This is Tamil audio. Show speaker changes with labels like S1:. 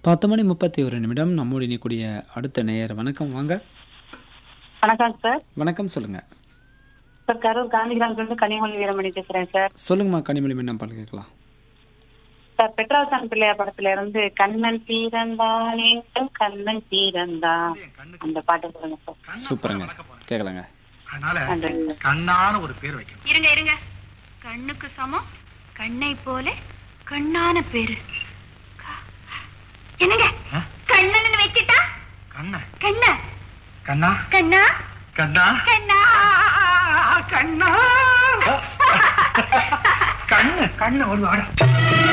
S1: பத்து மணி முப்பத்தி ஒரு நிமிடம் நம்மோடு இணைக்கூடிய அடுத்த நேயர் வணக்கம் வாங்க
S2: வணக்கம் சார்
S1: வணக்கம் சொல்லுங்க
S2: சார் கரூர் காந்திகிராமத்துலேருந்து கனிமொழி வீரமணி பேசுறேன் சார்
S1: சொல்லுங்கம்மா கனிமொழி என்ன பாடல் கேட்கலாம்
S2: சார் பெட்ராசான் பிள்ளையா படத்துல இருந்து கண்ணன் தீரந்தான் எங்கள் கண்ணன் தீரந்தான் அந்த பாட்டு சொல்லுங்க சார்
S1: சூப்பருங்க கேட்கலாங்க
S3: அதனால
S2: நன்றி சார்
S3: கண்ணான ஒரு பேர் வைக்கணும்
S4: இருங்க இருங்க கண்ணுக்கு சமம் கண்ணை போல கண்ணான பேரு க- என்னங்க
S3: ஆ?
S4: கண்ணன் வச்சுட்டா
S3: கண்ண
S4: கண்ண
S3: கண்ணா
S4: கண்ணா
S3: கண்ணா
S4: கண்ணா
S3: கண்ணா கண்ணு கண்ணு ஒரு வாடம்